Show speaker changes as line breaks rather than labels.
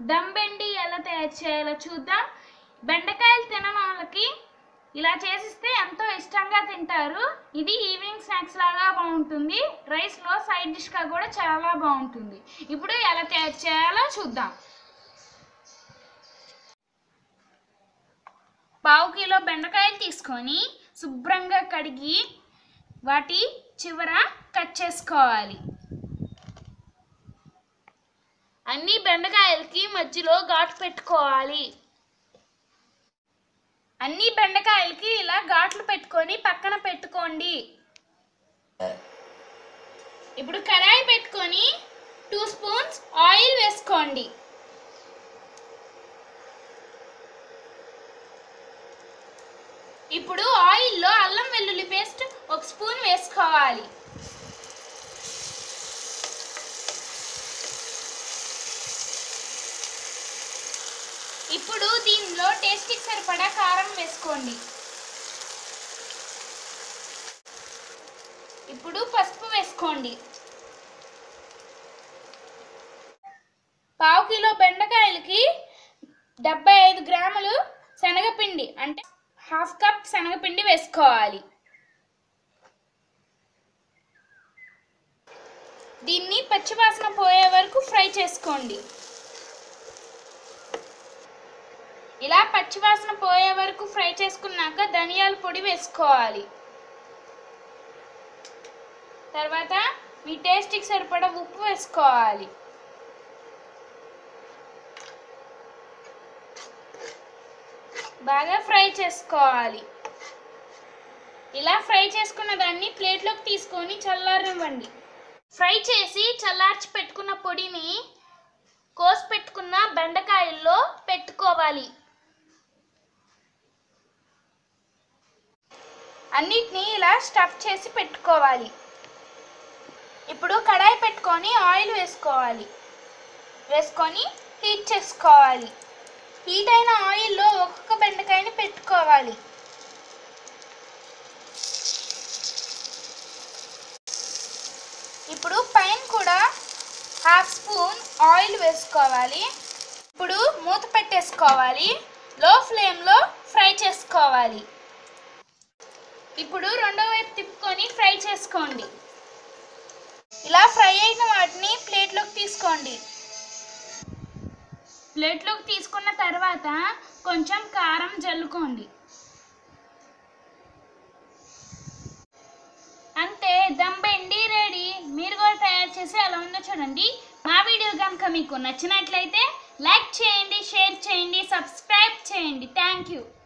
దమ్ బెండి ఎలా తయారు చేయాలో చూద్దాం బెండకాయలు తినని వాళ్ళకి ఇలా చేసిస్తే ఎంతో ఇష్టంగా తింటారు ఇది ఈవినింగ్ స్నాక్స్ లాగా బాగుంటుంది రైస్లో సైడ్ డిష్గా కూడా చాలా బాగుంటుంది ఇప్పుడు ఎలా తయారు చేయాలో చూద్దాం పావు కిలో బెండకాయలు తీసుకొని శుభ్రంగా కడిగి వాటి చివర కట్ చేసుకోవాలి అన్ని బెండకాయలకి మధ్యలో ఘాటు పెట్టుకోవాలి అన్ని బెండకాయలకి ఇలా ఘాట్లు పెట్టుకొని పక్కన పెట్టుకోండి ఇప్పుడు కడాయి పెట్టుకొని టూ స్పూన్స్ ఆయిల్ వేసుకోండి ఇప్పుడు ఆయిల్లో అల్లం వెల్లుల్లి పేస్ట్ ఒక స్పూన్ వేసుకోవాలి ఇప్పుడు దీనిలో టేస్ట్కి సరిపడా కారం వేసుకోండి ఇప్పుడు పసుపు వేసుకోండి పావు కిలో బెండకాయలకి డెబ్బై ఐదు గ్రాములు శనగపిండి అంటే హాఫ్ కప్ శనగపిండి వేసుకోవాలి దీన్ని పచ్చివాసన పోయే వరకు ఫ్రై చేసుకోండి ఇలా పచ్చివాసన పోయే వరకు ఫ్రై చేసుకున్నాక ధనియాల పొడి వేసుకోవాలి తర్వాత మీ టేస్ట్కి సరిపడా ఉప్పు వేసుకోవాలి బాగా ఫ్రై చేసుకోవాలి ఇలా ఫ్రై చేసుకున్న దాన్ని ప్లేట్లోకి తీసుకొని చల్లారనివ్వండి ఫ్రై చేసి చల్లార్చి పెట్టుకున్న పొడిని కోసి పెట్టుకున్న బెండకాయల్లో పెట్టుకోవాలి అన్నిటినీ ఇలా స్టఫ్ చేసి పెట్టుకోవాలి ఇప్పుడు కడాయి పెట్టుకొని ఆయిల్ వేసుకోవాలి వేసుకొని హీట్ చేసుకోవాలి హీట్ అయిన ఆయిల్లో ఒక్కొక్క బెండకాయని పెట్టుకోవాలి ఇప్పుడు పైన కూడా హాఫ్ స్పూన్ ఆయిల్ వేసుకోవాలి ఇప్పుడు మూత పెట్టేసుకోవాలి లో ఫ్లేమ్లో ఫ్రై చేసుకోవాలి ఇప్పుడు రెండో వైపు తిప్పుకొని ఫ్రై చేసుకోండి ఇలా ఫ్రై అయిన వాటిని ప్లేట్లోకి తీసుకోండి ప్లేట్లోకి తీసుకున్న తర్వాత కొంచెం కారం జల్లుకోండి అంతే దమ్ బెండి రెడీ మీరు కూడా తయారు చేసి అలా ఉందో చూడండి మా వీడియో కనుక మీకు నచ్చినట్లయితే లైక్ చేయండి షేర్ చేయండి సబ్స్క్రైబ్ చేయండి థ్యాంక్ యూ